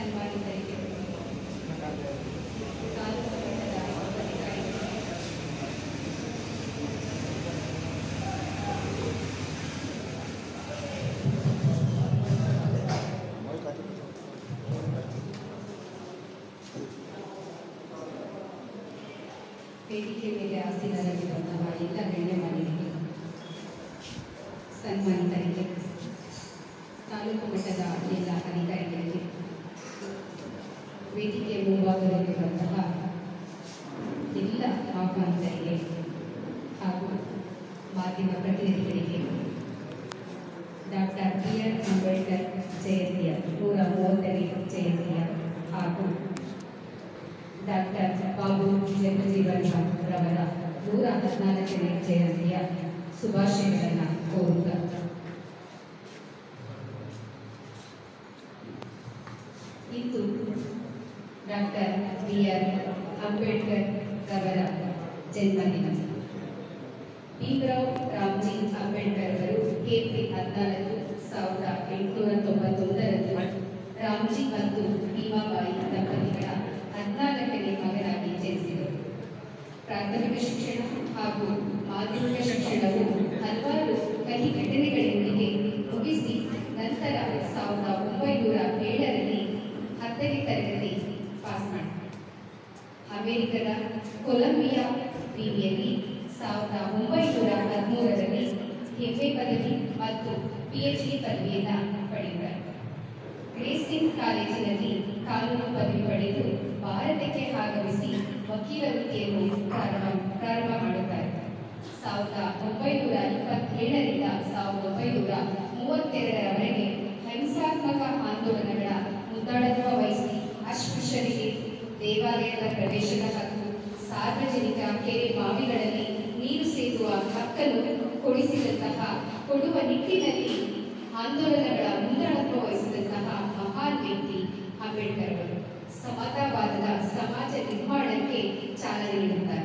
ಸನ್ಮಾನಿತರಿಗೆ ತಾಲೂಕು ಮಟ್ಟದ ಪದಾಧಿಕಾರಿಗಳಿಗೆ ವೇದಿಕೆ ಮೇಲೆ ಆಸೀನರಾಗಿರುವಂತಹ ಎಲ್ಲ ಗಣ್ಯಮಾನ್ಯರಿಗೆ ಸನ್ಮಾನಿತರಿಗೆ ತಾಲೂಕು ಮಟ್ಟದ ಎಲ್ಲ ಅಧಿಕಾರಿಗಳಿಗೆ ವೇದಿಕೆ ಮುಂಭಾಗದಲ್ಲಿರುವಂತಹ ಎಲ್ಲ ಆಹ್ವಾನಿತರಿಗೆ ಹಾಗೂ ಮಾಧ್ಯಮ ಪ್ರತಿನಿಧಿಗಳಿಗೆ ಡಾಕ್ಟರ್ ಬಿ ಆರ್ ಅಂಬೇಡ್ಕರ್ ಜಯಂತಿಯ ನೂರ ಮೂವತ್ತನೇ ಜಯಂತಿಯ ಹಾಗೂ ಡಾಕ್ಟರ್ ಬಾಬು ಜಗಜೀವನ್ ರಾಮ್ ರವರ ನೂರ ಹದಿನಾಲ್ಕನೇ ಜಯಂತಿಯ ಶುಭಾಶಯಗಳನ್ನು ಕೋರುತ್ತಾ ಇಂದು ಡಾಕ್ಟರ್ ಬಿ ಆರ್ ಅಂಬೇಡ್ಕರ್ ರವರ ಜನ್ಮದಿನ ಭೀಮರಾವ್ ರಾಮ್ಜಿ ಅಂಬೇಡ್ಕರ್ ಅವರು ಏಪ್ರಿಲ್ ಹದಿನಾಲ್ಕು ಸಾವಿರದ ಎಂಟುನೂರ ತೊಂಬತ್ತೊಂದರಂದು ರಾಮ್ಜಿ ಮತ್ತು ಭೀಮಾಬಾಯಿ ದಂಪತಿಗಳ ಹದಿನಾಲ್ಕನೇ ಮಗನಾಗಿ ಜನಿಸಿದರು ಪ್ರಾಥಮಿಕ ಶಿಕ್ಷಣ ಹಾಗೂ ಮಾಧ್ಯಮಿಕ ಶಿಕ್ಷಣವು ಹಲವಾರು ಕಹಿ ಘಟನೆಗಳೊಂದಿಗೆ ಮುಗಿಸಿ ನಂತರ ಸಾವಿರದ ಒಂಬೈನೂರ ಏಳರಲ್ಲಿ ಹತ್ತನೇ ತರಗತಿ ಪಾಸ್ ಮಾಡಿದರು ಅಮೆರಿಕದ ಕೊಲಂಬಿಯಾ ವಿವಿಯಲ್ಲಿ ಸಾವಿರದ ಒಂಬೈನೂರ ಹದಿಮೂರರಲ್ಲಿ ಎಂಎ ಪದವಿ ಮತ್ತು ಪಿಎಚ್ಡಿ ಪದವಿಯನ್ನು ಪಡೆದರು ಗ್ರೇಸಿಂಗ್ ಕಾಲೇಜಿನಲ್ಲಿ ಕಾನೂನು ಪದವಿ ಪಡೆದು ಭಾರತಕ್ಕೆ ಆಗಮಿಸಿ ವಕೀಲ ವೃತ್ತಿಯನ್ನು ಪ್ರಾರಂಭ ಪ್ರಾರಂಭ ಮಾಡುತ್ತಾರೆ ಸಾವಿರದ ಒಂಬೈನೂರ ಇಪ್ಪತ್ತೇಳರಿಂದ ಸಾವಿರದ ಒಂಬೈನೂರ ಮೂವತ್ತೆರಡರವರೆಗೆ ಹಿಂಸಾತ್ಮಕ ಆಂದೋಲನಗಳ ಮುಂದಾಳತ್ವ ವಹಿಸಿ ಅಸ್ಪೃಶ್ಯರಿಗೆ ದೇವಾಲಯದ ಪ್ರವೇಶದ ಹಕ್ಕು ಸಾರ್ವಜನಿಕ ಕೆರೆ ಬಾವಿಗಳಲ್ಲಿ ನೀರು ಸೇದುವ ಹಕ್ಕನ್ನು ಕೊಡಿಸಿದಂತಹ ಕೊಡುವ ನಿಟ್ಟಿನಲ್ಲಿ ಆಂದೋಲನಗಳ ಮುಂದಾಳತ್ವ ವಹಿಸಿದಂತಹ ಮಹಾನ್ ವ್ಯಕ್ತಿ ಅಂಬೇಡ್ಕರ್ ಅವರು ಸಮತಾವಾದದ ಸಮಾಜ ನಿರ್ಮಾಣಕ್ಕೆ ಚಾಲನೆ ನೀಡುತ್ತಾರೆ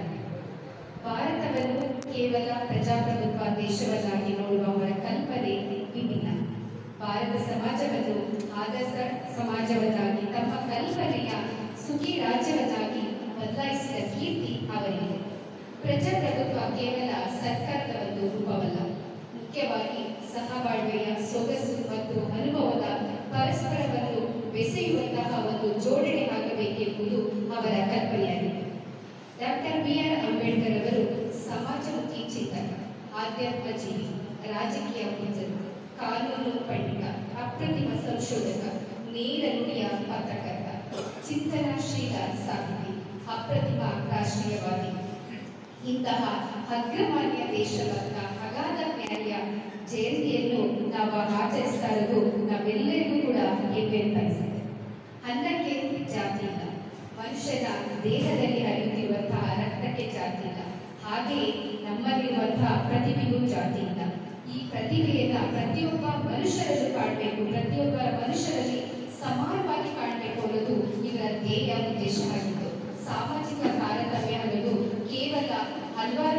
ಭಾರತವನ್ನು ಕೇವಲ ಪ್ರಜಾಪ್ರಭುತ್ವ ದೇಶವನ್ನಾಗಿ ನೋಡುವ ಅವರ ಕಲ್ಪನೆ ವಿಭಿನ್ನ ಭಾರತ ಸಮಾಜವನ್ನು ಆದರ್ಶ ಸಮಾಜವನ್ನಾಗಿ ತಮ್ಮ ಕಲ್ಪನೆಯ ಸುಖಿ ರಾಜ್ಯವನ್ನಾಗಿ ಬದಲಾಯಿಸಿದ ಕೀರ್ತಿ ಅವರಿಗೆ ಪ್ರಜಾಪ್ರಭುತ್ವ ಕೇವಲ ಸರ್ಕಾರದ ಒಂದು ರೂಪವಲ್ಲ ಮುಖ್ಯವಾಗಿ ಸಹಬಾಳ್ವೆಯ ಸೊಗಸು ಮತ್ತು ಅನುಭವದ ಪರಸ್ಪರವನ್ನು ಬೆಸೆಯುವಂತಹ ಒಂದು ಜೋಡಣೆ ಆಗಬೇಕೆಂಬುದು ಅವರ ಕಲ್ಪನೆಯಾಗಿದೆ ಡಾಕ್ಟರ್ ಬಿ ಆರ್ ಅಂಬೇಡ್ಕರ್ ಅವರು ಸಮಾಜಮುಖಿ ಚಿಂತಕ ಆಧ್ಯಾತ್ಮ ಜೀವಿ ರಾಜಕೀಯ ಹುಚ್ಚರು ಕಾನೂನು ಪಂಡಿತ ಅಪ್ರತಿಮ ಸಂಶೋಧಕ ನೇರ ನುಡಿಯ ಪತ್ರಕರ್ತ ಚಿಂತನಾಶೀಲ ಸಾಹಿತಿ ಅಪ್ರತಿಮ ರಾಷ್ಟ್ರೀಯವಾದಿ ಇಂತಹ ಅಗ್ರಮಾನ್ಯ ದೇಶಭಕ್ತ ಅಗಾಧ ನ್ಯಾಯ ಜಯಂತಿಯನ್ನು ನಾವು ಆಚರಿಸ್ತಾ ಇರೋದು ನಾವೆಲ್ಲರಿಗೂ ಕೂಡ ಹೆಮ್ಮೆ ಅನಿಸುತ್ತೆ ಅನ್ನಕ್ಕೆ ಜಾತಿ ಇಲ್ಲ ಮನುಷ್ಯನ ದೇಹದಲ್ಲಿ ಹರಿಯುತ್ತಿರುವಂತಹ ರಕ್ತಕ್ಕೆ ಜಾತಿ ಇಲ್ಲ ಹಾಗೆಯೇ ನಮ್ಮಲ್ಲಿರುವಂತಹ ಪ್ರತಿಭೆಗೂ ಜಾತಿ ಇಲ್ಲ ಈ ಪ್ರತಿಭೆಯನ್ನ ಪ್ರತಿಯೊಬ್ಬ ಮನುಷ್ಯರಲ್ಲೂ ಕಾಣಬೇಕು ಪ್ರತಿಯೊಬ್ಬ ಮನುಷ್ಯರಲ್ಲಿ ಸಮಾನವಾಗಿ ಕಾಣಬೇಕು ಅನ್ನೋದು ಇವರ ಧ್ಯೇಯ ಉದ್ದೇಶ ಆಗಿತ್ತು ಸಾಮಾಜಿಕ ತಾರತಮ್ಯ ಅನ್ನೋದು ಕೇವಲ ಹಲವಾರು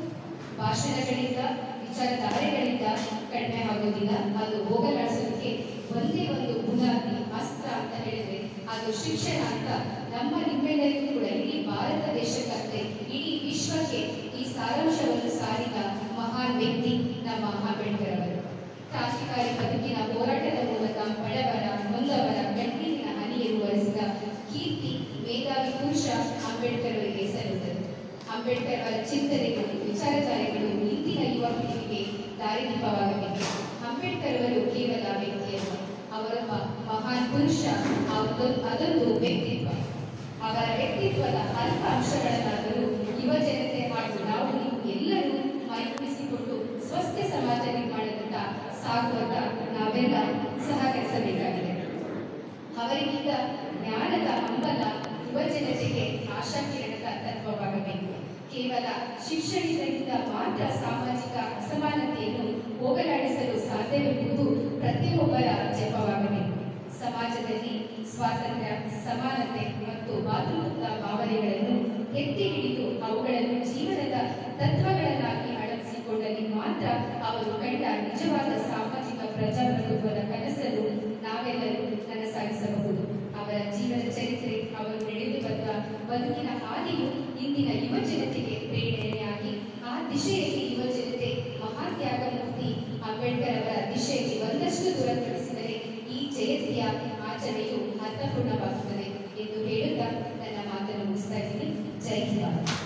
ಭಾಷಣಗಳಿಂದ ವಿಚಾರಧಾರೆಗಳಿಂದ ಕಡಿಮೆ ಆಗೋದಿಲ್ಲ ಅದು ಹೋಗಲಾಡಿಸೋದಕ್ಕೆ ಒಂದೇ ಒಂದು ಬುನಾದಿ ಅಸ್ತ್ರ ಅಂತ ಹೇಳಿದ್ರೆ ಅದು ಶಿಕ್ಷಣ ಅಂತ ನಮ್ಮ ನಿಮ್ಮೆಲ್ಲರಿಗೂ ಕೂಡ ಇಡೀ ಭಾರತ ದೇಶಕ್ಕಂತೆ ಇಡೀ ವಿಶ್ವಕ್ಕೆ ಈ ಸಾರಾಂಶವನ್ನು ಸಾರಿದ ಮಹಾನ್ ವ್ಯಕ್ತಿ ನಮ್ಮ ಅಂಬೇಡ್ಕರ್ ಅವರು ಕ್ರಾಂತಿಕಾರಿ ಬದುಕಿನ ಹೋರಾಟದ ಮೂಲಕ ಬಡವರ ನೊಂದವರ ಕಣ್ಣೀರಿನ ಹನಿಯನ್ನು ಒರೆಸಿದ ಕೀರ್ತಿ ಮೇಧಾವಿ ಪುರುಷ ಅಂಬೇಡ್ಕರ್ ಅವರಿಗೆ ಸಲ್ಲುತ್ತದೆ ಅಂಬೇಡ್ಕರ್ ಅವರ ಚಿಂತನೆಗಳು ವಿಚಾರಧಾರೆಗಳು ಇಂದಿನ ಯುವ ಪೀಳಿಗೆಗೆ ದಾರಿದೀಪವಾಗಬೇಕು ಅಂಬೇಡ್ಕರ್ ಅವರು ಕೇವಲ ವ್ಯಕ್ತಿಯಲ್ಲ ಅವರೊಬ್ಬ ಮಹಾನ್ ಪುರುಷ ಅವರೊಂದು- ಅದೊಂದು ವ್ಯಕ್ತಿತ್ವ ಅವರ ವ್ಯಕ್ತಿತ್ವದ ಅಲ್ಪ ಅಂಶಗಳನ್ನಾದರೂ ಯುವ ಜನತೆ ಹಾಗೂ ನಾವು ನೀವು ಎಲ್ಲರೂ ಮೈಗೂಡಿಸಿಕೊಂಡು ಸ್ವಸ್ಥ ಸಮಾಜ ನಿರ್ಮಾಣದತ್ತ ಸಾಗುವಂತ ನಾವೆಲ್ಲ ಸಹಕರಿಸಬೇಕಾಗಿದೆ ಅವರಿಗೀಗ ಜ್ಞಾನದ ಹಂಬಲ ಯುವ ಜನತೆಗೆ ಆಶಾಕಿರಣದ ತತ್ವವಾಗಬೇಕು ಕೇವಲ ಶಿಕ್ಷಣದಿಂದ ಮಾತ್ರ ಸಾಮಾಜಿಕ ಅಸಮಾನತೆಯನ್ನು ಹೋಗಲಾಡಿಸಲು ಸಾಧ್ಯವೆಂಬುದು ಪ್ರತಿಯೊಬ್ಬರ ಜಪವಾಗಬೇಕು ಸಮಾಜದಲ್ಲಿ ಸ್ವಾತಂತ್ರ್ಯ ಸಮಾನತೆ ಮತ್ತು ಮಾತೃತ್ವ ಭಾವನೆಗಳನ್ನು ಎತ್ತಿ ಹಿಡಿದು ಅವುಗಳನ್ನು ಜೀವನದ ತತ್ವಗಳನ್ನಾಗಿ ಅಳವಡಿಸಿಕೊಂಡಲ್ಲಿ ಮಾತ್ರ ಅವರು ಕಂಡ ನಿಜವಾದ ಸಾಮಾಜಿಕ ಪ್ರಜಾಪ್ರಭುತ್ವದ ಕನಸನ್ನು ನಾವೆಲ್ಲರೂ ನನಸಾಗಿಸಬಹುದು ಅವರ ಬದುಕಿನ ಹಾದಿಯು ಇಂದಿನ ಯುವ ಜನತೆಗೆ ಪ್ರೇರಣೆಯಾಗಿ ಆ ದಿಶೆಯಲ್ಲಿ ಯುವ ಜನತೆ ಮಹಾತ್ಯಾಗ ಮೂರ್ತಿ ಅಂಬೇಡ್ಕರ್ ಅವರ ದಿಶೆಯಲ್ಲಿ ಒಂದಷ್ಟು ದೂರ ನಡೆಸಿದರೆ ಈ ಜಯಂತಿಯ ಆಚರಣೆಯು ಅರ್ಥಪೂರ್ಣವಾಗುತ್ತದೆ ಎಂದು ಹೇಳುತ್ತಾ ನನ್ನ ಮಾತನ್ನು ಮುಗಿಸ್ತಾ ಇದ್ದೀನಿ ಜೈ ಹಿಂದ್